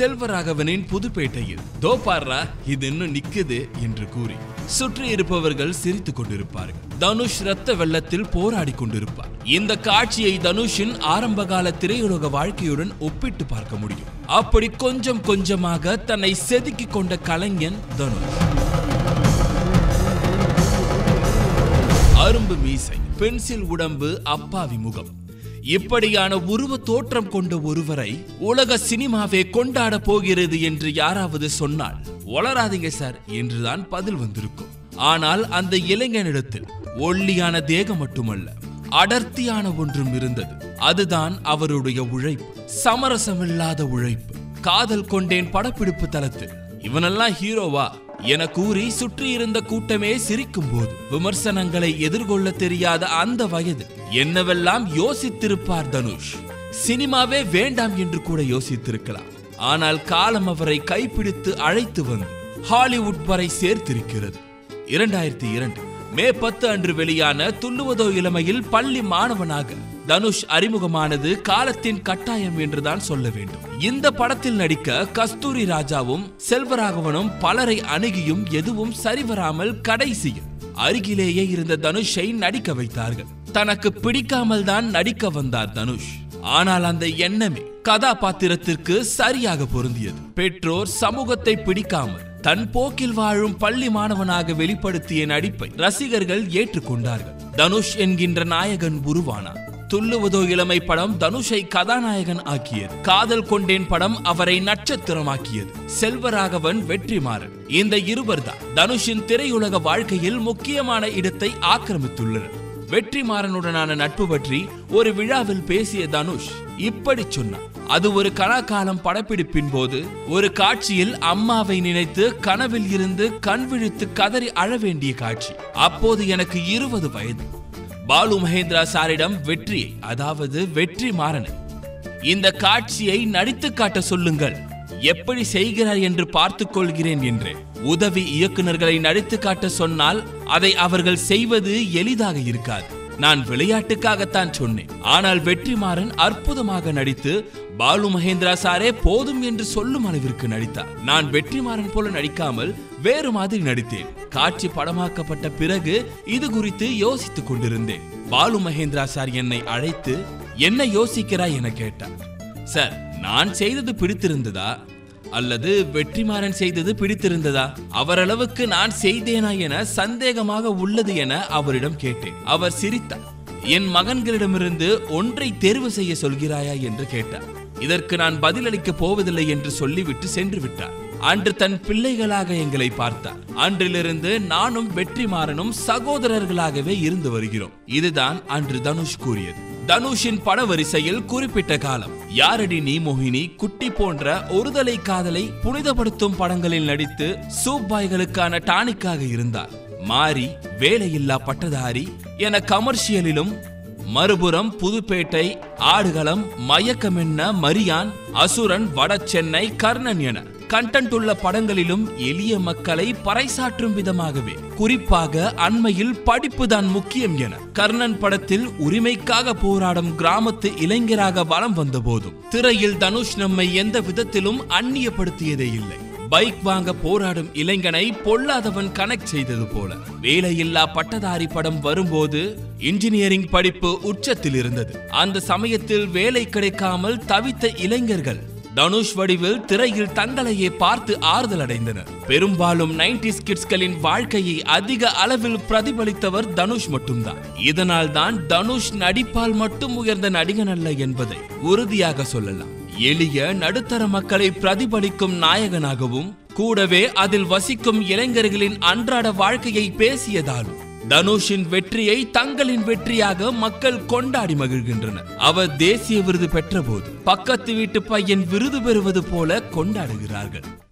செல்வராகவனின் புதுப்பேட்டையில் தோ பாரா இது இன்னும் நிக்குது என்று கூறி சுற்றி இருப்பவர்கள் சிரித்துக் கொண்டிருப்பார்கள் தனுஷ் ரத்த வெள்ளத்தில் போராடி கொண்டிருப்பார் இந்த காட்சியை தனுஷின் ஆரம்பகால திரையுலக வாழ்க்கையுடன் ஒப்பிட்டு பார்க்க முடியும் அப்படி கொஞ்சம் கொஞ்சமாக தன்னை செதுக்கிக் கொண்ட கலைஞன் தனுஷ் அரும்பு மீசை பென்சில் உடம்பு அப்பாவி முகம் இப்படியான உருவ தோற்றம் கொண்ட ஒருவரை உலக சினிமாவே கொண்டாட போகிறது என்று யாராவது சொன்னால் வளராதீங்க சார் என்றுதான் பதில் வந்திருக்கும் ஆனால் அந்த இளைஞனிடத்தில் ஒல்லியான தேகம் மட்டுமல்ல அடர்த்தியான ஒன்றும் இருந்தது அதுதான் அவருடைய உழைப்பு சமரசமில்லாத உழைப்பு காதல் கொண்டேன் படப்பிடிப்பு தளத்தில் இவனெல்லாம் ஹீரோவா என கூறி சுற்றி இருந்த கூட்டமே சிரிக்கும் போது விமர்சனங்களை எதிர்கொள்ள தெரியாத அந்த வயது என்னவெல்லாம் யோசித்திருப்பார் தனுஷ் சினிமாவே வேண்டாம் என்று கூட யோசித்திருக்கலாம் ஆனால் காலம் அவரை கைப்பிடித்து அழைத்து வந்து ஹாலிவுட் வரை சேர்த்திருக்கிறது இரண்டாயிரத்தி இரண்டு மே பத்து அன்று வெளியான துள்ளுவதோ இளமையில் பள்ளி மாணவனாக தனுஷ் அறிமுகமானது காலத்தின் கட்டாயம் என்றுதான் சொல்ல வேண்டும் இந்த படத்தில் நடிக்க கஸ்தூரி ராஜாவும் செல்வராகவனும் பலரை அணுகியும் எதுவும் சரிவராமல் கடைசியில் அருகிலேயே இருந்த தனுஷை நடிக்க வைத்தார்கள் தனக்கு பிடிக்காமல் தான் நடிக்க வந்தார் தனுஷ் ஆனால் அந்த எண்ணமே கதாபாத்திரத்திற்கு சரியாக பொருந்தியது பெற்றோர் சமூகத்தை பிடிக்காமல் தன் போக்கில் வாழும் பள்ளி மாணவனாக வெளிப்படுத்திய நடிப்பை ரசிகர்கள் ஏற்றுக்கொண்டார்கள் தனுஷ் என்கின்ற நாயகன் உருவானார் துள்ளுவதோ இளமை படம் தனுஷை கதாநாயகன் ஆக்கியது காதல் கொண்டேன் படம் அவரை நட்சத்திரமாக்கியது செல்வராகவன் வெற்றிமாறன் இந்த இருவர்தான் தனுஷின் திரையுலக வாழ்க்கையில் முக்கியமான இடத்தை ஆக்கிரமித்துள்ளனர் வெற்றிமாறனுடனான நட்பு பற்றி ஒரு விழாவில் பேசிய தனுஷ் இப்படி சொன்னார் அது ஒரு கலாகாலம் படப்பிடிப்பின் போது ஒரு காட்சியில் அம்மாவை நினைத்து கனவில் இருந்து கண் விழித்து கதறி அழ வேண்டிய காட்சி அப்போது எனக்கு இருபது வயது பாலு மகேந்திரா சாரிடம் வெற்றியை அதாவது வெற்றி மாறனை இந்த காட்சியை நடித்து காட்ட சொல்லுங்கள் எப்படி செய்கிறார் என்று பார்த்துக் கொள்கிறேன் என்று உதவி இயக்குனர்களை நடித்து காட்ட சொன்னால் அதை அவர்கள் செய்வது எளிதாக இருக்காது நான் விளையாட்டுக்காகத்தான் சொன்னேன் ஆனால் வெற்றிமாறன் அற்புதமாக நடித்து பாலு மகேந்திரா சாரே போதும் என்று சொல்லும் அளவிற்கு நடித்தார் நான் வெற்றிமாறன் போல நடிக்காமல் வேறு மாதிரி நடித்தேன் காட்சி படமாக்கப்பட்ட பிறகு இது குறித்து யோசித்துக் கொண்டிருந்தேன் பாலு மகேந்திரா சார் என்னை அழைத்து என்ன யோசிக்கிறாய் என கேட்டார் சார் நான் செய்தது பிடித்திருந்ததா அல்லது வெற்றிமாறன் செய்தது பிடித்திருந்ததா அவரளவுக்கு நான் செய்தேனா என சந்தேகமாக உள்ளது என அவரிடம் கேட்டேன் அவர் சிரித்தார் என் மகன்களிடமிருந்து ஒன்றை தேர்வு செய்ய சொல்கிறாயா என்று கேட்டார் இதற்கு நான் பதிலளிக்கப் போவதில்லை என்று சொல்லிவிட்டு சென்று விட்டார் அன்று தன் பிள்ளைகளாக எங்களை பார்த்தார் அன்றிலிருந்து நானும் வெற்றிமாறனும் சகோதரர்களாகவே இருந்து வருகிறோம் இதுதான் அன்று தனுஷ் கூறியது தனுஷின் பட வரிசையில் குறிப்பிட்ட காலம் யாரடி நீ மோகினி குட்டி போன்ற ஒருதலை காதலை புனிதப்படுத்தும் படங்களில் நடித்து சூப் பாய்களுக்கான டானிக்காக இருந்தார் மாரி வேலையில்லா பட்டதாரி என கமர்ஷியலிலும் மறுபுறம் புதுப்பேட்டை ஆடுகளம் மயக்கமென்ன மரியான் அசுரன் வட சென்னை கர்ணன் என கண்டென்ட் உள்ள படங்களிலும் எளிய மக்களை பறைசாற்றும் விதமாகவே குறிப்பாக அண்மையில் படிப்பு தான் முக்கியம் என கர்ணன் படத்தில் உரிமைக்காக போராடும் கிராமத்து இளைஞராக வலம் வந்த போதும் திரையில் தனுஷ் நம்மை எந்த விதத்திலும் அந்நியப்படுத்தியதே இல்லை பைக் வாங்க போராடும் இளைஞனை பொல்லாதவன் கனெக்ட் செய்தது போல வேலையில்லா பட்டதாரி படம் வரும்போது இன்ஜினியரிங் படிப்பு உச்சத்தில் இருந்தது அந்த சமயத்தில் வேலை கிடைக்காமல் தவித்த இளைஞர்கள் தனுஷ் வடிவில் திரையில் தங்களையே பார்த்து ஆறுதல் அடைந்தனர் பெரும்பாலும் நைன்டிஸ் கிட்ஸ்களின் வாழ்க்கையை அதிக அளவில் பிரதிபலித்தவர் தனுஷ் மட்டும்தான் இதனால் தான் தனுஷ் நடிப்பால் மட்டும் உயர்ந்த நடிகன் அல்ல என்பதை உறுதியாக சொல்லலாம் எளிய நடுத்தர மக்களை பிரதிபலிக்கும் நாயகனாகவும் கூடவே அதில் வசிக்கும் இளைஞர்களின் அன்றாட வாழ்க்கையை பேசியதாலும் தனுஷின் வெற்றியை தங்களின் வெற்றியாக மக்கள் கொண்டாடி மகிழ்கின்றனர் அவர் தேசிய விருது பெற்றபோது பக்கத்து வீட்டு பையன் விருது பெறுவது போல கொண்டாடுகிறார்கள்